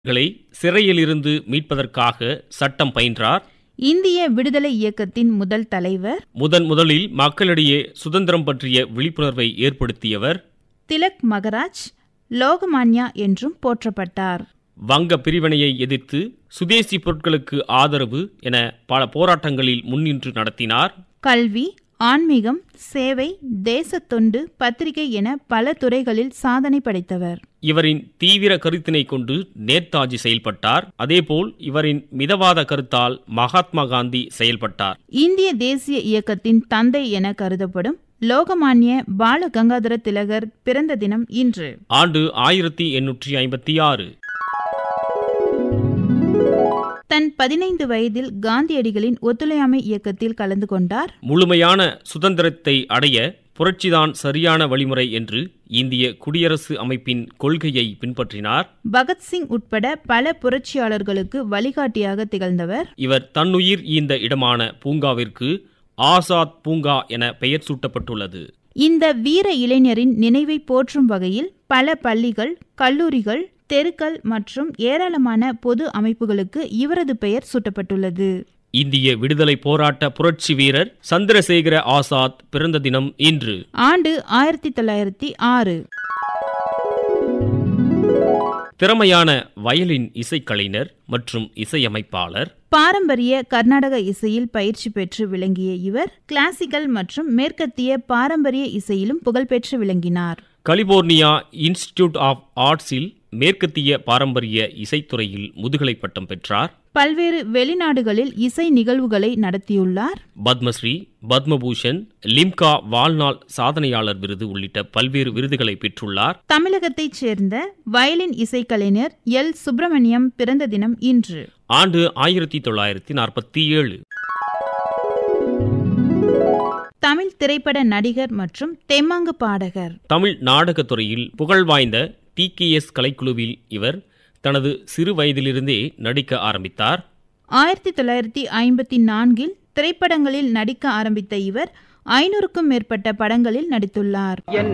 களை சிறையிலிருந்து மீட்பதற்காக சட்டம் பயின்றார் இந்திய விடுதலை இயக்கத்தின் முதல் தலைவர் முதன் முதலில் மக்களிடையே சுதந்திரம் பற்றிய விழிப்புணர்வை ஏற்படுத்தியவர் திலக் மகராஜ் லோகமான்யா என்றும் போற்றப்பட்டார் வங்க பிரிவினையை எதிர்த்து சுதேசி பொருட்களுக்கு ஆதரவு என பல போராட்டங்களில் முன்னின்று நடத்தினார் கல்வி ஆன்மீகம் சேவை தேசத்தொண்டு பத்திரிகை என பல துறைகளில் சாதனை படைத்தவர் இவரின் தீவிர கருத்தினை கொண்டு நேதாஜி செயல்பட்டார் அதேபோல் இவரின் மிதவாத கருத்தால் மகாத்மா காந்தி செயல்பட்டார் இந்திய தேசிய இயக்கத்தின் தந்தை என கருதப்படும் லோகமான்ய பால கங்காதர திலகர் பிறந்த தினம் இன்று ஆண்டு ஆயிரத்தி எண்ணூற்றி ஐம்பத்தி ஆறு தன் பதினைந்து வயதில் காந்தியடிகளின் ஒத்துழையாமை இயக்கத்தில் கலந்து கொண்டார் முழுமையான சுதந்திரத்தை அடைய புரட்சிதான் சரியான வழிமுறை என்று இந்திய குடியரசு அமைப்பின் கொள்கையை பின்பற்றினார் பகத்சிங் உட்பட பல புரட்சியாளர்களுக்கு வழிகாட்டியாக திகழ்ந்தவர் இவர் தன்னுயிர் ஈந்த இடமான பூங்காவிற்கு ஆசாத் பூங்கா என பெயர் சூட்டப்பட்டுள்ளது இந்த வீர இளைஞரின் நினைவை போற்றும் வகையில் பல பள்ளிகள் கல்லூரிகள் தெருக்கள் மற்றும் ஏராளமான பொது அமைப்புகளுக்கு இவரது பெயர் சூட்டப்பட்டுள்ளது இந்திய விடுதலை போராட்ட புரட்சி வீரர் சந்திரசேகர ஆசாத் பிறந்த தினம் இன்று ஆண்டு ஆயிரத்தி தொள்ளாயிரத்தி ஆறு திறமையான வயலின் இசைக்கலைஞர் மற்றும் இசையமைப்பாளர் பாரம்பரிய கர்நாடக இசையில் பயிற்சி பெற்று விளங்கிய இவர் கிளாசிக்கல் மற்றும் மேற்கத்திய பாரம்பரிய இசையிலும் புகழ்பெற்று விளங்கினார் கலிபோர்னியா இன்ஸ்டிடியூட் ஆஃப் ஆர்ட்ஸில் மேற்கத்திய பாரம்பரிய இசைத்துறையில் முதுகலை பட்டம் பெற்றார் பல்வேறு வெளிநாடுகளில் இசை நிகழ்வுகளை நடத்தியுள்ளார் பத்மஸ்ரீ பத்மபூஷன் லிம்கா வாழ்நாள் சாதனையாளர் விருது உள்ளிட்ட பல்வேறு விருதுகளை பெற்றுள்ளார் தமிழகத்தைச் சேர்ந்த வயலின் இசைக்கலைஞர் எல் சுப்பிரமணியம் பிறந்த தினம் இன்று ஆண்டு ஆயிரத்தி தொள்ளாயிரத்தி நாற்பத்தி ஏழு தமிழ் திரைப்பட நடிகர் மற்றும் தெம்மாங்கு பாடகர் தமிழ் நாடகத் துறையில் புகழ்வாய்ந்த டி கே எஸ் கலைக்குழுவில் இவர் தனது சிறு வயதிலிருந்தே நடிக்க ஆரம்பித்தார் ஆயிரத்தி தொள்ளாயிரத்தி ஐம்பத்தி நான்கில் திரைப்படங்களில் நடிக்க ஆரம்பித்த இவர் ஐநூறுக்கும் மேற்பட்ட படங்களில் நடித்துள்ளார்